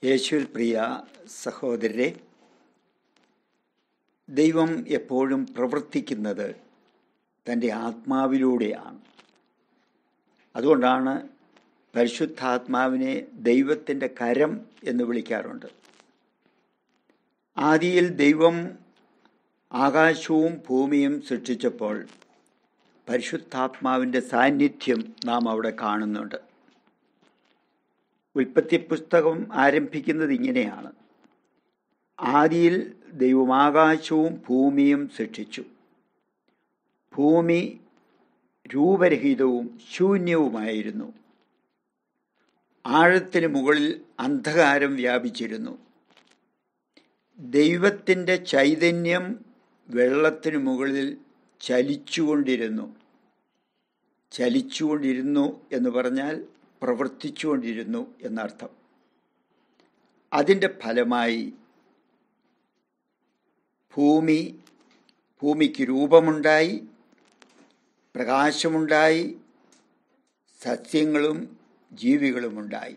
യേശുവിൽ പ്രിയ സഹോദരരെ ദൈവം എപ്പോഴും പ്രവർത്തിക്കുന്നത് തൻ്റെ ആത്മാവിലൂടെയാണ് അതുകൊണ്ടാണ് പരിശുദ്ധാത്മാവിനെ ദൈവത്തിൻ്റെ കരം എന്ന് വിളിക്കാറുണ്ട് ആദിയിൽ ദൈവം ആകാശവും ഭൂമിയും സൃഷ്ടിച്ചപ്പോൾ പരിശുദ്ധാത്മാവിൻ്റെ സാന്നിധ്യം നാം അവിടെ കാണുന്നുണ്ട് ഉൽപ്പത്തി പുസ്തകം ആരംഭിക്കുന്നത് ഇങ്ങനെയാണ് ആദിയിൽ ദൈവം ആകാശവും ഭൂമിയും സൃഷ്ടിച്ചു ഭൂമി രൂപരഹിതവും ശൂന്യവുമായിരുന്നു ആഴത്തിന് മുകളിൽ അന്ധകാരം വ്യാപിച്ചിരുന്നു ദൈവത്തിൻ്റെ ചൈതന്യം വെള്ളത്തിനു മുകളിൽ ചലിച്ചുകൊണ്ടിരുന്നു ചലിച്ചുകൊണ്ടിരുന്നു എന്ന് പറഞ്ഞാൽ പ്രവർത്തിച്ചുകൊണ്ടിരുന്നു എന്നർത്ഥം അതിൻ്റെ ഫലമായി ഭൂമി ഭൂമിക്ക് രൂപമുണ്ടായി പ്രകാശമുണ്ടായി സസ്യങ്ങളും ജീവികളുമുണ്ടായി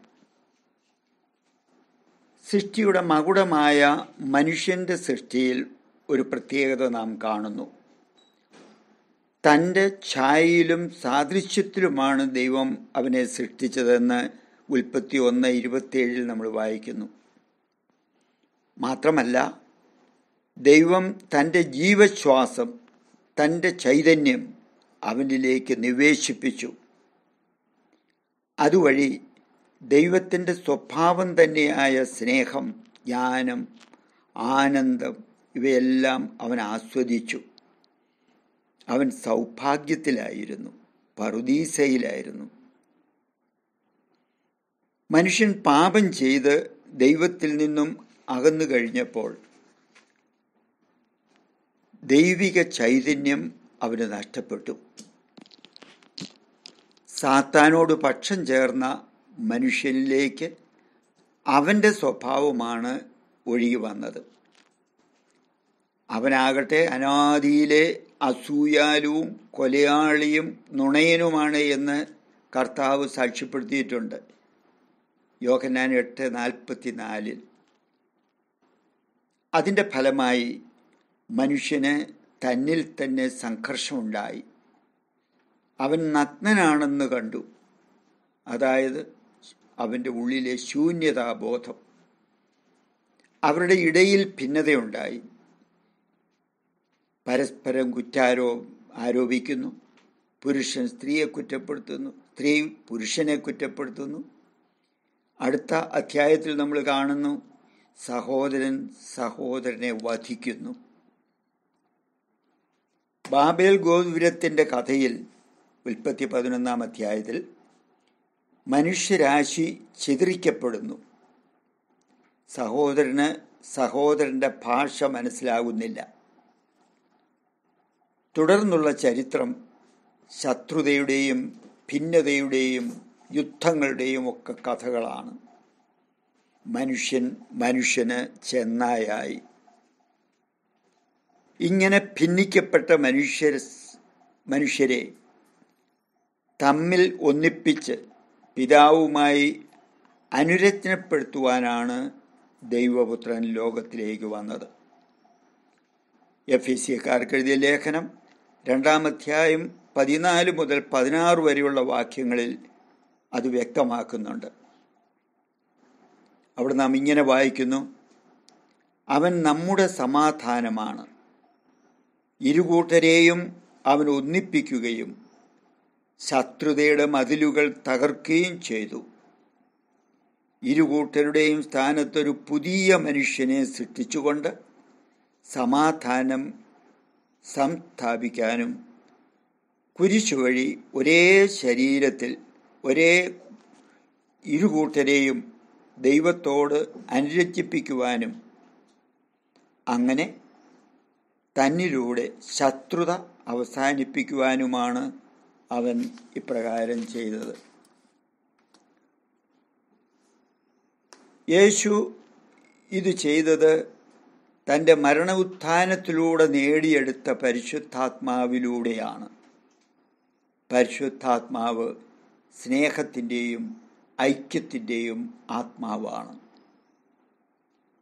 സൃഷ്ടിയുടെ മകുടമായ മനുഷ്യൻ്റെ സൃഷ്ടിയിൽ ഒരു പ്രത്യേകത നാം കാണുന്നു തൻ്റെ ഛായയിലും സാദൃശ്യത്തിലുമാണ് ദൈവം അവനെ സൃഷ്ടിച്ചതെന്ന് ഉൽപ്പത്തി ഒന്ന് ഇരുപത്തിയേഴിൽ നമ്മൾ വായിക്കുന്നു മാത്രമല്ല ദൈവം തൻ്റെ ജീവശ്വാസം തൻ്റെ ചൈതന്യം അവനിലേക്ക് നിവേശിപ്പിച്ചു അതുവഴി ദൈവത്തിൻ്റെ സ്വഭാവം തന്നെയായ സ്നേഹം ജ്ഞാനം ആനന്ദം ഇവയെല്ലാം അവൻ ആസ്വദിച്ചു അവൻ സൗഭാഗ്യത്തിലായിരുന്നു പറുദീസയിലായിരുന്നു മനുഷ്യൻ പാപം ചെയ്ത് ദൈവത്തിൽ നിന്നും അകന്നു കഴിഞ്ഞപ്പോൾ ദൈവിക ചൈതന്യം അവന് നഷ്ടപ്പെട്ടു സാത്താനോട് പക്ഷം ചേർന്ന മനുഷ്യനിലേക്ക് അവൻ്റെ സ്വഭാവമാണ് ഒഴുകി വന്നത് അവനാകട്ടെ അനാദിയിലെ അസൂയാലുവും കൊലയാളിയും നുണയനുമാണ് എന്ന് കർത്താവ് സാക്ഷ്യപ്പെടുത്തിയിട്ടുണ്ട് യോഹന്നാൻ എട്ട് നാൽപ്പത്തി നാലിൽ അതിൻ്റെ ഫലമായി മനുഷ്യന് തന്നിൽ തന്നെ സംഘർഷമുണ്ടായി അവൻ നഗ്നനാണെന്ന് കണ്ടു അതായത് അവൻ്റെ ഉള്ളിലെ ശൂന്യതാബോധം അവരുടെ ഇടയിൽ ഭിന്നതയുണ്ടായി പരസ്പരം കുറ്റാരോ ആരോപിക്കുന്നു പുരുഷൻ സ്ത്രീയെ കുറ്റപ്പെടുത്തുന്നു സ്ത്രീ പുരുഷനെ കുറ്റപ്പെടുത്തുന്നു അടുത്ത അധ്യായത്തിൽ നമ്മൾ കാണുന്നു സഹോദരൻ സഹോദരനെ വധിക്കുന്നു ബാബേൽ ഗോപുരത്തിൻ്റെ കഥയിൽ ഉൽപ്പത്തി പതിനൊന്നാം അധ്യായത്തിൽ മനുഷ്യരാശി ചിതറിക്കപ്പെടുന്നു സഹോദരന് സഹോദരൻ്റെ ഭാഷ മനസ്സിലാകുന്നില്ല തുടർന്നുള്ള ചരിത്രം ശത്രുതയുടെയും ഭിന്നതയുടെയും യുദ്ധങ്ങളുടെയും ഒക്കെ കഥകളാണ് മനുഷ്യൻ മനുഷ്യന് ചെന്നായായി ഇങ്ങനെ ഭിന്നിക്കപ്പെട്ട മനുഷ്യർ മനുഷ്യരെ തമ്മിൽ ഒന്നിപ്പിച്ച് പിതാവുമായി അനുരചനപ്പെടുത്തുവാനാണ് ദൈവപുത്രൻ ലോകത്തിലേക്ക് വന്നത് എഫ് ഇ സിക്കാർക്ക് എഴുതിയ ലേഖനം രണ്ടാമധ്യായം പതിനാല് മുതൽ പതിനാറ് വരെയുള്ള വാക്യങ്ങളിൽ അത് വ്യക്തമാക്കുന്നുണ്ട് അവിടെ നാം ഇങ്ങനെ വായിക്കുന്നു അവൻ നമ്മുടെ സമാധാനമാണ് ഇരുകൂട്ടരെയും അവൻ ഒന്നിപ്പിക്കുകയും ശത്രുതയുടെ മതിലുകൾ തകർക്കുകയും ചെയ്തു ഇരുകൂട്ടരുടെയും സ്ഥാനത്തൊരു പുതിയ മനുഷ്യനെ സൃഷ്ടിച്ചുകൊണ്ട് സമാധാനം സംസ്ഥാപിക്കാനും കുരിശുവഴി ഒരേ ശരീരത്തിൽ ഒരേ ഇരുകൂട്ടരെയും ദൈവത്തോട് അനുരഞ്ജിപ്പിക്കുവാനും അങ്ങനെ തന്നിലൂടെ ശത്രുത അവസാനിപ്പിക്കുവാനുമാണ് അവൻ ഇപ്രകാരം ചെയ്തത് യേശു ഇത് ചെയ്തത് തൻ്റെ മരണ ഉത്ഥാനത്തിലൂടെ നേടിയെടുത്ത പരിശുദ്ധാത്മാവിലൂടെയാണ് പരിശുദ്ധാത്മാവ് സ്നേഹത്തിൻ്റെയും ഐക്യത്തിൻ്റെയും ആത്മാവാണ്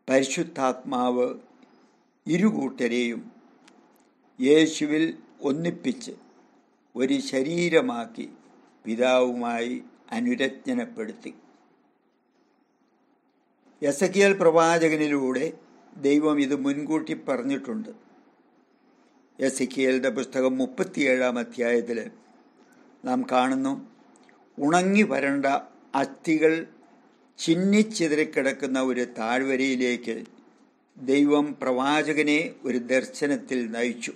പരിശുദ്ധാത്മാവ് ഇരുകൂട്ടരെയും യേശുവിൽ ഒന്നിപ്പിച്ച് ഒരു ശരീരമാക്കി പിതാവുമായി അനുരജ്ഞനപ്പെടുത്തി എസക്കിയൽ പ്രവാചകനിലൂടെ ദൈവം ഇത് മുൻകൂട്ടി പറഞ്ഞിട്ടുണ്ട് എസക്കിയലിൻ്റെ പുസ്തകം മുപ്പത്തിയേഴാം അധ്യായത്തിൽ നാം കാണുന്നു ഉണങ്ങി വരണ്ട അസ്ഥികൾ ചിന്നിച്ചിതറിക്കിടക്കുന്ന ഒരു താഴ്വരയിലേക്ക് ദൈവം പ്രവാചകനെ ഒരു ദർശനത്തിൽ നയിച്ചു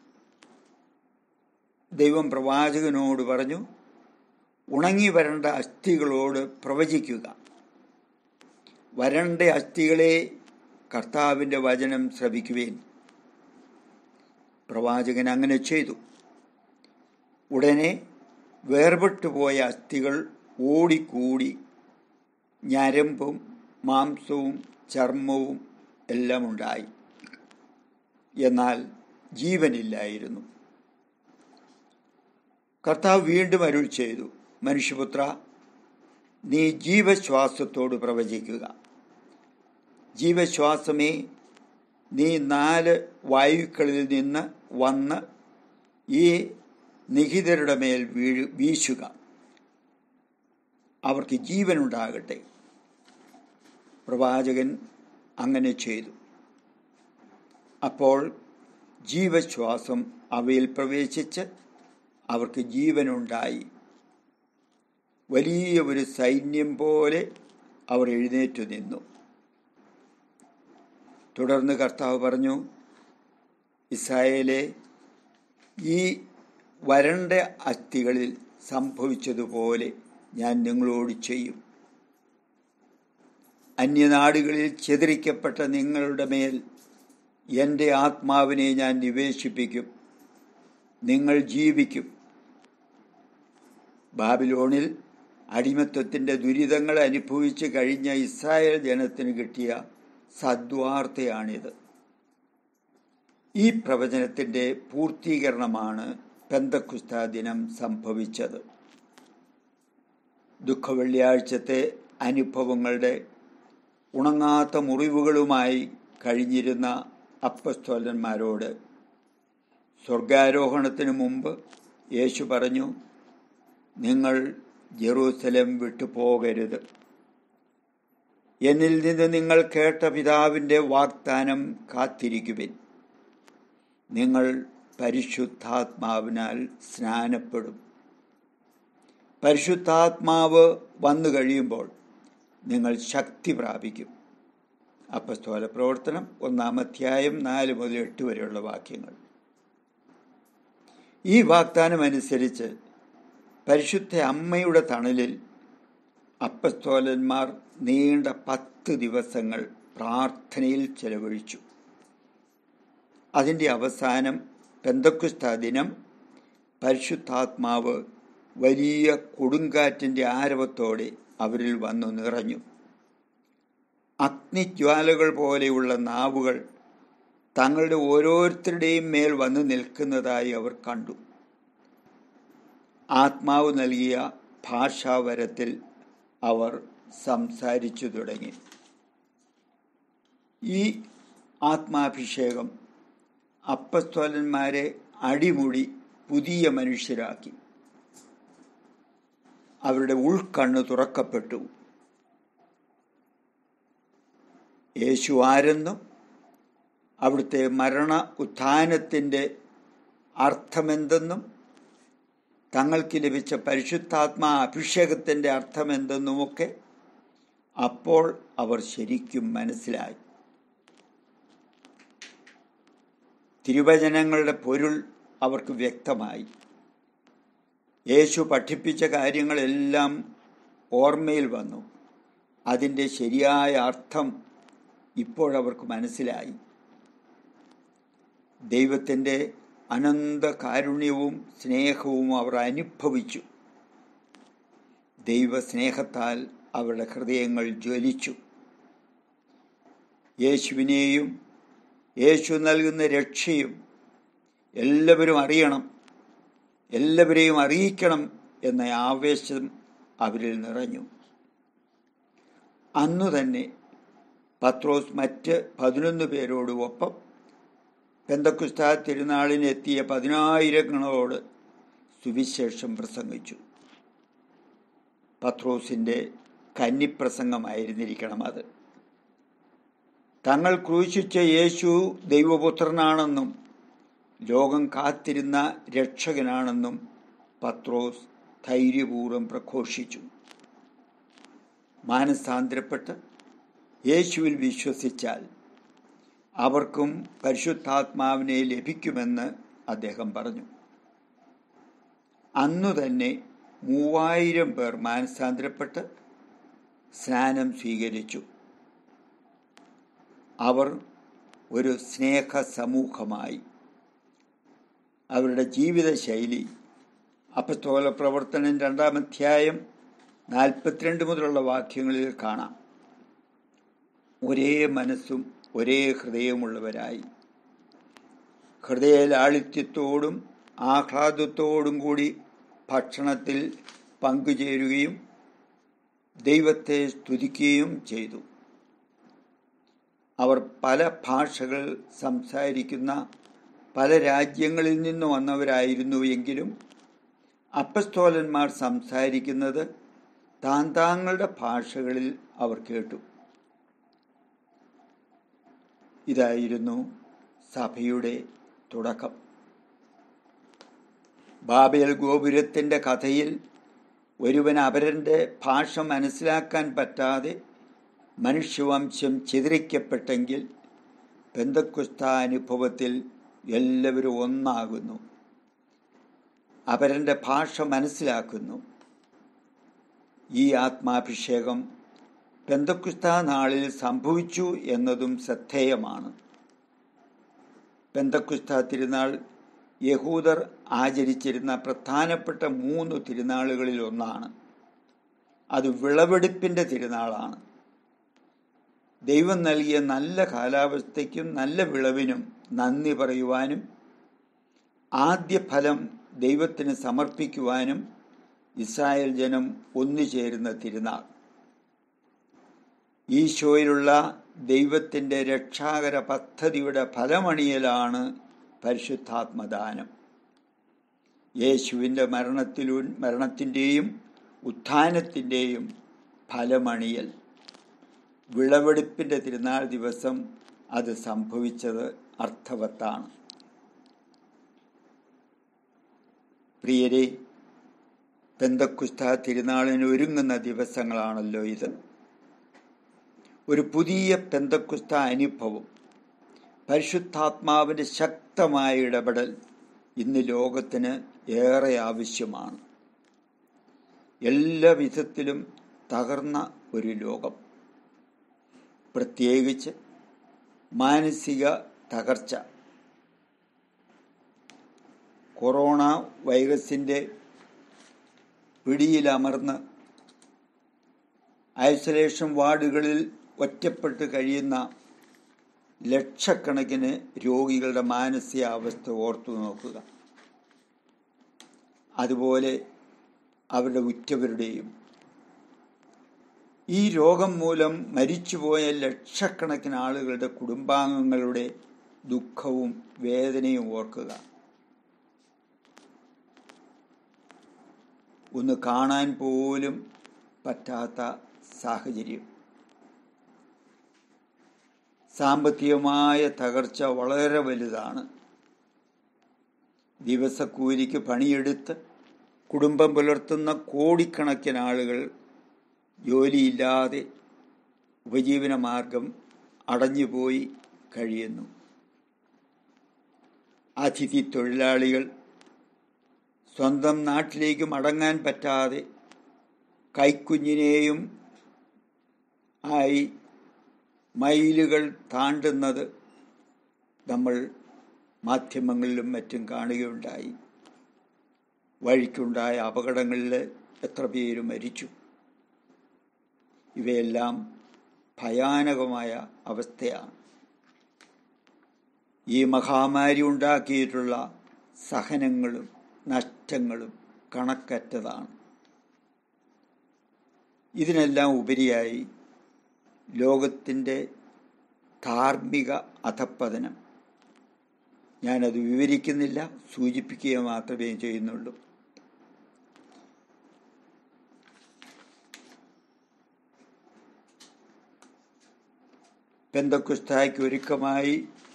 ദൈവം പ്രവാചകനോട് പറഞ്ഞു ഉണങ്ങി വരണ്ട അസ്ഥികളോട് പ്രവചിക്കുക വരണ്ട അസ്ഥികളെ കർത്താവിൻ്റെ വചനം ശ്രവിക്കുവേൻ പ്രവാചകൻ അങ്ങനെ ചെയ്തു ഉടനെ വേർപെട്ടുപോയ അസ്ഥികൾ ഓടിക്കൂടി ഞരമ്പും മാംസവും ചർമ്മവും എല്ലാം ഉണ്ടായി എന്നാൽ ജീവനില്ലായിരുന്നു കർത്താവ് വീണ്ടും അരുൾ ചെയ്തു മനുഷ്യപുത്ര നീ ജീവശ്വാസത്തോട് പ്രവചിക്കുക ജീവശ്വാസമേ നീ നാല് വായുക്കളിൽ നിന്ന് വന്ന് ഈ നിഹിതരുടെ മേൽ വീഴ് വീശുക അവർക്ക് ജീവനുണ്ടാകട്ടെ പ്രവാചകൻ അങ്ങനെ ചെയ്തു അപ്പോൾ ജീവശ്വാസം അവയിൽ പ്രവേശിച്ച് അവർക്ക് ജീവനുണ്ടായി വലിയ ഒരു സൈന്യം പോലെ അവർ എഴുന്നേറ്റു നിന്നു തുടർന്ന് കർത്താവ് പറഞ്ഞു ഇസ്രായേലെ ഈ വരണ്ട അസ്ഥികളിൽ സംഭവിച്ചതുപോലെ ഞാൻ നിങ്ങളോട് ചെയ്യും അന്യനാടുകളിൽ ചെതറിക്കപ്പെട്ട നിങ്ങളുടെ മേൽ എൻ്റെ ആത്മാവിനെ ഞാൻ നിവേശിപ്പിക്കും നിങ്ങൾ ജീവിക്കും ബാബിലോണിൽ അടിമത്വത്തിൻ്റെ ദുരിതങ്ങൾ അനുഭവിച്ച് കഴിഞ്ഞ ഇസ്രായേൽ ജനത്തിന് കിട്ടിയ സദ്വാർത്തയാണിത് ഈ പ്രവചനത്തിൻ്റെ പൂർത്തീകരണമാണ് പെന്തക്കുസ്ത ദിനം സംഭവിച്ചത് ദുഃഖവെള്ളിയാഴ്ചത്തെ അനുഭവങ്ങളുടെ ഉണങ്ങാത്ത മുറിവുകളുമായി കഴിഞ്ഞിരുന്ന അപ്പസ്തോലന്മാരോട് സ്വർഗാരോഹണത്തിന് മുമ്പ് യേശു പറഞ്ഞു നിങ്ങൾ ജെറൂസലം വിട്ടു പോകരുത് എന്നിൽ നിന്ന് നിങ്ങൾ കേട്ട പിതാവിൻ്റെ വാഗ്ദാനം കാത്തിരിക്കുവിൻ നിങ്ങൾ പരിശുദ്ധാത്മാവിനാൽ സ്നാനപ്പെടും പരിശുദ്ധാത്മാവ് വന്നു കഴിയുമ്പോൾ നിങ്ങൾ ശക്തി പ്രാപിക്കും അപ്പസ്തോല പ്രവർത്തനം ഒന്നാം അധ്യായം നാല് മുതൽ എട്ട് വരെയുള്ള വാക്യങ്ങൾ ഈ വാഗ്ദാനം അനുസരിച്ച് പരിശുദ്ധ അമ്മയുടെ തണലിൽ അപ്പസ്തോലന്മാർ നീണ്ട പത്ത് ദിവസങ്ങൾ പ്രാർത്ഥനയിൽ ചെലവഴിച്ചു അതിൻ്റെ അവസാനം പെന്തക്കുസ്ത ദിനം പരിശുദ്ധാത്മാവ് വലിയ കൊടുങ്കാറ്റിൻ്റെ ആരവത്തോടെ അവരിൽ വന്നു നിറഞ്ഞു അഗ്നിജ്വാലകൾ പോലെയുള്ള നാവുകൾ തങ്ങളുടെ ഓരോരുത്തരുടെയും മേൽ വന്നു നിൽക്കുന്നതായി അവർ കണ്ടു ആത്മാവ് നൽകിയ ഭാഷാവരത്തിൽ അവർ സംസാരിച്ചു തുടങ്ങി ഈ ആത്മാഭിഷേകം അപ്പസ്തോലന്മാരെ അടിമുടി പുതിയ മനുഷ്യരാക്കി അവരുടെ ഉൾക്കണ്ണ് തുറക്കപ്പെട്ടു യേശു ആരെന്നും അവിടുത്തെ മരണ ഉത്ഥാനത്തിൻ്റെ അർത്ഥമെന്തെന്നും തങ്ങൾക്ക് ലഭിച്ച പരിശുദ്ധാത്മാ അഭിഷേകത്തിൻ്റെ അർത്ഥമെന്തെന്നുമൊക്കെ അപ്പോൾ അവർ ശരിക്കും മനസ്സിലായി തിരുവചനങ്ങളുടെ പൊരുൾ അവർക്ക് വ്യക്തമായി യേശു പഠിപ്പിച്ച കാര്യങ്ങളെല്ലാം ഓർമ്മയിൽ വന്നു അതിൻ്റെ ശരിയായ അർത്ഥം ഇപ്പോഴവർക്ക് മനസ്സിലായി ദൈവത്തിൻ്റെ അനന്ത കാരുണ്യവും സ്നേഹവും അവർ അനുഭവിച്ചു ദൈവസ്നേഹത്താൽ അവരുടെ ഹൃദയങ്ങൾ ജ്വലിച്ചു യേശുവിനെയും യേശു നൽകുന്ന രക്ഷയും എല്ലാവരും അറിയണം എല്ലാവരെയും അറിയിക്കണം എന്ന ആവേശം അവരിൽ നിറഞ്ഞു അന്നു തന്നെ പത്രോസ് മറ്റ് പതിനൊന്ന് പേരോട് ഒപ്പം പെന്തക്കുസ്താ തിരുനാളിനെത്തിയ പതിനായിരങ്ങളോട് സുവിശേഷം പ്രസംഗിച്ചു പത്രോസിൻ്റെ കന്നിപ്രസംഗമായിരുന്നിരിക്കണം അത് തങ്ങൾ ക്രൂശിച്ച യേശു ദൈവപുത്രനാണെന്നും ലോകം കാത്തിരുന്ന രക്ഷകനാണെന്നും പത്രോസ് ധൈര്യപൂർവ്വം പ്രഘോഷിച്ചു മാനസാന്തരപ്പെട്ട് യേശുവിൽ വിശ്വസിച്ചാൽ അവർക്കും പരിശുദ്ധാത്മാവിനെ ലഭിക്കുമെന്ന് അദ്ദേഹം പറഞ്ഞു അന്നു തന്നെ മൂവായിരം പേർ മാനസാന്തരപ്പെട്ട് സ്നാനം സ്വീകരിച്ചു അവർ ഒരു സ്നേഹ സമൂഹമായി അവരുടെ ജീവിതശൈലി അപ്പസ്തോല പ്രവർത്തനം രണ്ടാം അധ്യായം നാൽപ്പത്തിരണ്ട് മുതലുള്ള വാക്യങ്ങളിൽ കാണാം ഒരേ മനസ്സും ഒരേ ഹൃദയമുള്ളവരായി ഹൃദയ ലാളിത്യത്തോടും ആഹ്ലാദത്തോടും കൂടി ഭക്ഷണത്തിൽ പങ്കുചേരുകയും ദൈവത്തെ സ്തുതിക്കുകയും ചെയ്തു അവർ പല ഭാഷകൾ സംസാരിക്കുന്ന പല രാജ്യങ്ങളിൽ നിന്ന് വന്നവരായിരുന്നു എങ്കിലും അപ്പസ്തോലന്മാർ സംസാരിക്കുന്നത് താൻ താങ്കളുടെ ഭാഷകളിൽ അവർ കേട്ടു ഇതായിരുന്നു സഭയുടെ തുടക്കം ബാബേൽ ഗോപുരത്തിൻ്റെ കഥയിൽ ഒരുവൻ അവരൻ്റെ ഭാഷ മനസ്സിലാക്കാൻ പറ്റാതെ മനുഷ്യവംശം ചിതറിക്കപ്പെട്ടെങ്കിൽ ബന്ധക്കുസ്ത അനുഭവത്തിൽ എല്ലാവരും ഒന്നാകുന്നു അവരൻ്റെ ഭാഷ മനസ്സിലാക്കുന്നു ഈ ആത്മാഭിഷേകം പെന്തക്കുസ്ത നാളിൽ സംഭവിച്ചു എന്നതും ശ്രദ്ധേയമാണ് പെന്തക്കുസ്ത തിരുനാൾ യഹൂദർ ആചരിച്ചിരുന്ന പ്രധാനപ്പെട്ട മൂന്ന് തിരുനാളുകളിൽ ഒന്നാണ് അത് വിളവെടുപ്പിൻ്റെ തിരുനാളാണ് ദൈവം നൽകിയ നല്ല കാലാവസ്ഥയ്ക്കും നല്ല വിളവിനും നന്ദി പറയുവാനും ആദ്യ ഫലം ദൈവത്തിന് സമർപ്പിക്കുവാനും ഇസ്രായേൽ ജനം ഒന്നുചേരുന്ന തിരുനാൾ ഈശോയിലുള്ള ദൈവത്തിൻ്റെ രക്ഷാകര പദ്ധതിയുടെ ഫലമണിയലാണ് പരിശുദ്ധാത്മദാനം യേശുവിൻ്റെ മരണത്തിലു മരണത്തിൻ്റെയും ഉത്ഥാനത്തിൻ്റെയും ഫലമണിയൽ വിളവെടുപ്പിൻ്റെ തിരുനാൾ ദിവസം അത് സംഭവിച്ചത് അർത്ഥവത്താണ് പ്രിയരെ പെന്തക്കുസ്ത തിരുനാളിന് ഒരുങ്ങുന്ന ദിവസങ്ങളാണല്ലോ ഇത് ഒരു പുതിയ പെന്തക്കുസ്ത അനുഭവം പരിശുദ്ധാത്മാവിൻ്റെ ശക്തമായ ഇടപെടൽ ഇന്ന് ലോകത്തിന് ഏറെ ആവശ്യമാണ് എല്ലാ വിധത്തിലും തകർന്ന ഒരു ലോകം പ്രത്യേകിച്ച് മാനസിക തകർച്ച കൊറോണ വൈറസിൻ്റെ പിടിയിലമർന്ന് ഐസൊലേഷൻ വാർഡുകളിൽ ഒറ്റപ്പെട്ട് കഴിയുന്ന ലക്ഷക്കണക്കിന് രോഗികളുടെ മാനസികാവസ്ഥ ഓർത്തു നോക്കുക അതുപോലെ അവരുടെ ഉറ്റവരുടെയും ഈ രോഗം മൂലം മരിച്ചുപോയ ലക്ഷക്കണക്കിന് ആളുകളുടെ കുടുംബാംഗങ്ങളുടെ ദുഃഖവും വേദനയും ഓർക്കുക ഒന്ന് കാണാൻ പോലും പറ്റാത്ത സാഹചര്യം സാമ്പത്തികമായ തകർച്ച വളരെ വലുതാണ് ദിവസക്കൂലിക്ക് പണിയെടുത്ത് കുടുംബം പുലർത്തുന്ന കോടിക്കണക്കിന് ആളുകൾ ജോലിയില്ലാതെ ഉപജീവന മാർഗം അടഞ്ഞുപോയി കഴിയുന്നു അതിഥി തൊഴിലാളികൾ സ്വന്തം നാട്ടിലേക്ക് മടങ്ങാൻ പറ്റാതെ കൈക്കുഞ്ഞിനെയും ആയി മൈലുകൾ താണ്ടുന്നത് നമ്മൾ മാധ്യമങ്ങളിലും മറ്റും കാണുകയുണ്ടായി വഴിക്കുണ്ടായ അപകടങ്ങളിൽ എത്ര പേര് മരിച്ചു ഇവയെല്ലാം ഭയാനകമായ അവസ്ഥയാണ് ഈ മഹാമാരി ഉണ്ടാക്കിയിട്ടുള്ള സഹനങ്ങളും നഷ്ടങ്ങളും കണക്കറ്റതാണ് ഇതിനെല്ലാം ഉപരിയായി ലോകത്തിൻ്റെ ധാർമ്മിക അധപ്പതനം ഞാനത് വിവരിക്കുന്നില്ല സൂചിപ്പിക്കുക മാത്രമേ ചെയ്യുന്നുള്ളൂ പെന്തക്കുസ്തായ്ക്ക് ഒരുക്കമായി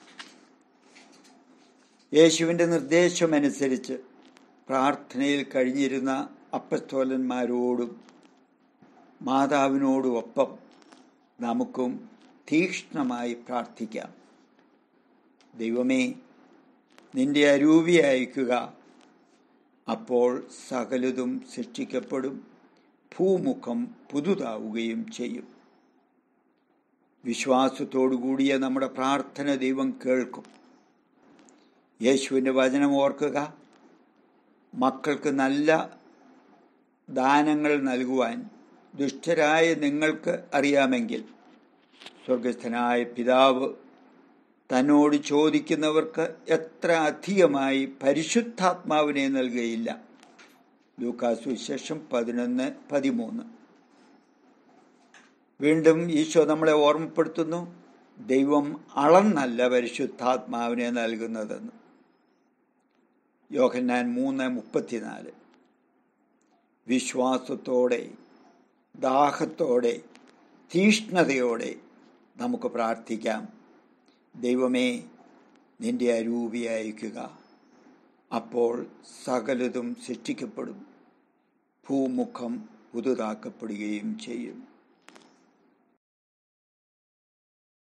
യേശുവിൻ്റെ നിർദ്ദേശമനുസരിച്ച് പ്രാർത്ഥനയിൽ കഴിഞ്ഞിരുന്ന അപ്പസ്തോലന്മാരോടും മാതാവിനോടുമൊപ്പം നമുക്കും തീക്ഷ്ണമായി പ്രാർത്ഥിക്കാം ദൈവമേ നിന്റെ അരൂപി അയക്കുക അപ്പോൾ സകലതും സൃഷ്ടിക്കപ്പെടും ഭൂമുഖം പുതുതാവുകയും ചെയ്യും വിശ്വാസത്തോടു കൂടിയ നമ്മുടെ പ്രാർത്ഥന ദൈവം കേൾക്കും യേശുവിൻ്റെ വചനം ഓർക്കുക മക്കൾക്ക് നല്ല ദാനങ്ങൾ നൽകുവാൻ ദുഷ്ടരായ നിങ്ങൾക്ക് അറിയാമെങ്കിൽ സ്വർഗസ്ഥനായ പിതാവ് തന്നോട് ചോദിക്കുന്നവർക്ക് എത്ര അധികമായി പരിശുദ്ധാത്മാവിനെ നൽകുകയില്ല ലൂക്കാസുശേഷം പതിനൊന്ന് പതിമൂന്ന് വീണ്ടും ഈശോ നമ്മളെ ഓർമ്മപ്പെടുത്തുന്നു ദൈവം അളന്നല്ല പരിശുദ്ധാത്മാവിനെ നൽകുന്നതെന്ന് യോഹന്നാൻ മൂന്ന് മുപ്പത്തിനാല് വിശ്വാസത്തോടെ ദാഹത്തോടെ തീഷ്ണതയോടെ നമുക്ക് പ്രാർത്ഥിക്കാം ദൈവമേ നിന്റെ അരൂപി അയക്കുക അപ്പോൾ സകലതും സൃഷ്ടിക്കപ്പെടും ഭൂമുഖം പുതുതാക്കപ്പെടുകയും ചെയ്യും